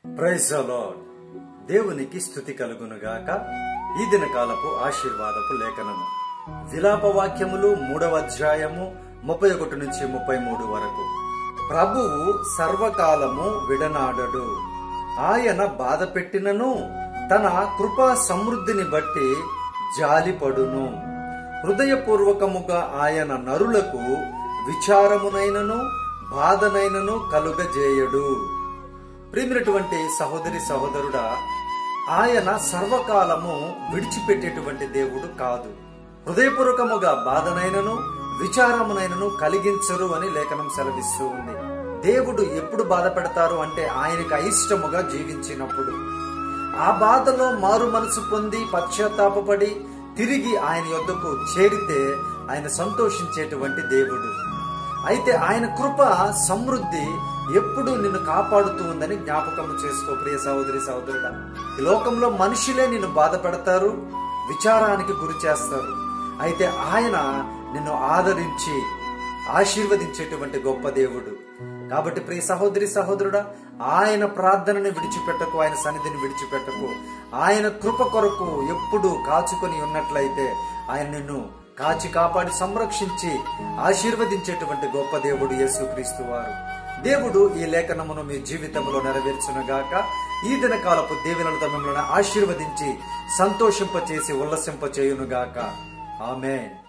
praise lord దేవునికి స్థుతి కలుగునుగాక ఈ దినకాలపు ఆశీర్వాదపు లేఖనము విలాప వాక్యములు మూడవ అధ్యాయము ముప్పై ఒకటి నుంచి ముప్పై మూడు వరకు ప్రభువు సర్వకాలము విడనాడడు ఆయన బాధ పెట్టినను తన కృపా సమృద్ధిని బట్టి జాలిపడును హృదయపూర్వకముగా ఆయన నరులకు విచారమునైనను బాధనైనను కలుగజేయడు ప్రియమైనటువంటి సహోదరి సహోదరుడా ఆయన సర్వకాలము విడిచిపెట్టేటువంటి దేవుడు కాదు హృదయపూర్వకముగా బాధనైనను విచారమునైనను కలిగించరు అని లేఖనం సెలవిస్తూ ఉంది దేవుడు ఎప్పుడు బాధ పెడతారు అంటే ఆయనకు అయిష్టముగా జీవించినప్పుడు ఆ బాధలో మారు మనసు పొంది పశ్చాత్తాపడి తిరిగి ఆయన యొద్దకు చేరితే ఆయన సంతోషించేటువంటి దేవుడు అయితే ఆయన కృప సమృద్ధి ఎప్పుడు నిన్ను కాపాడుతూ ఉందని జ్ఞాపకం చేసుకో ప్రియ సహోదరి సహోదరుడా ఈ లోకంలో మనుషులే నిన్ను బాధ పెడతారు విచారానికి గురి చేస్తారు అయితే ఆయన నిన్ను ఆదరించి ఆశీర్వదించేటువంటి గొప్ప దేవుడు కాబట్టి ప్రియ సహోదరి సహోదరుడా ఆయన ప్రార్థనని విడిచిపెట్టకు ఆయన సన్నిధిని విడిచిపెట్టకు ఆయన కృప కొరకు ఎప్పుడు కాచుకొని ఉన్నట్లయితే ఆయన నిన్ను కాచి కాపాడి సంరక్షించి ఆశీర్వదించేటువంటి గొప్ప దేవుడు యేసుక్రీస్తు వారు దేవుడు ఈ లేఖనమును మీ జీవితంలో నెరవేర్చునుగాక ఈ దినకాలపు దీవెనలతో మిమ్మల్ని ఆశీర్వదించి సంతోషింపచేసి ఉల్లసింప చేయునుగాక ఆమెన్